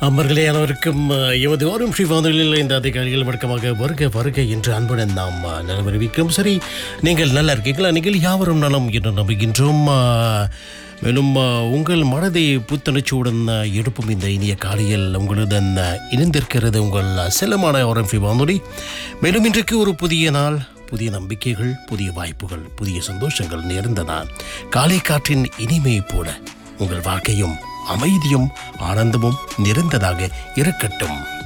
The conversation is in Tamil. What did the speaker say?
அன்பர்களே அனைவருக்கும் அஹ், எமது ஒரு நிமிஷம் வானொலியில் இந்த அதிகாரிகள் வழக்கமாக வருக வருக என்று அன்புடன் நாம் அஹ், நலவறிவிக்கிறோம் சரி நீங்கள் நல்லா இருக்கீங்களா நீங்கள் யாவரும் நலம் என்று நம்புகின்றோம் அஹ், மேலும் அஹ், உங்கள் மனதை புத்துணர்ச்சியுடன் அஹ், எழுப்பும் இந்த இனிய காலையில் உங்களுடன் அஹ், இணைந்திருக்கிறது உங்கள் அஹ், செல்லமான ஒரு நிமிஷம் வானொலி மேலும் இன்றைக்கு ஒரு புதிய நாள் புதிய நம்பிக்கைகள் புதிய வாய்ப்புகள் புதிய சந்தோஷங்கள் நேர்ந்த நாள் காலை காற்றின் இனிமையைப் போல உங்கள் வாழ்க்கையும் அமைதியும் ஆனந்தமும் நிறைந்ததாக இருக்கட்டும்